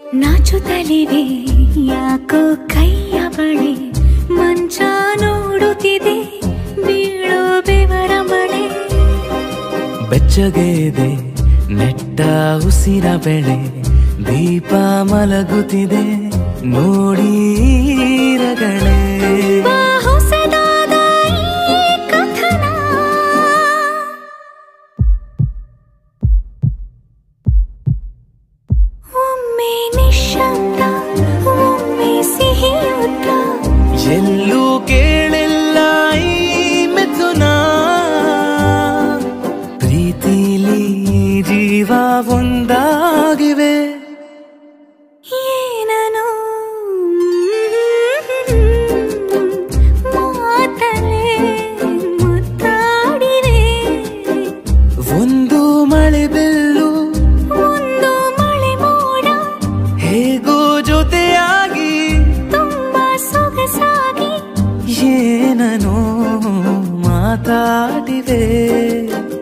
ನಾಚುತ್ತಲಿವೆ ಯಾಕೋ ಕೈಯ ಬಳೆ ಮಂಚ ನೋಡುತ್ತಿದೆ ಬೀಳೋ ಬೆವರ ಮಳೆ ಬೆಚ್ಚಗೆದೆ ನೆಟ್ಟ ಉಸಿರ ಬೆಳೆ ದೀಪ ಮಲಗುತ್ತಿದೆ ನೋಡಿ ರಗಳೆ ಬಾ ಹೊಸದಾದ ಈ ಕಥನ ಒಮ್ಮೆ ನಿಶಬ್ದ ಒಮ್ಮೆ ಸಿಹಿಯುತ್ತ ಎಲ್ಲೂ ಕೇಳಿಲ್ಲ ಈ ಮಿಥುನ ಪ್ರೀತಿಲಿ ಜೀವ ಒಂದಾಗಿವೆ ಏನನು ಮಾತಲೇ ಮುತ್ತಾಡಿವೆ ಒಂದು ಮಳೆ ಬೆಲ್ಲು ಒಂದು ಮಳೆ ಮೋಡ ಹೇಗೋ ಜೊತೆಯಾಗಿ ತುಂಬಾ ಸೊಗಸಾಗಿ ಏನನೋ ಮಾತಾಡಿವೆ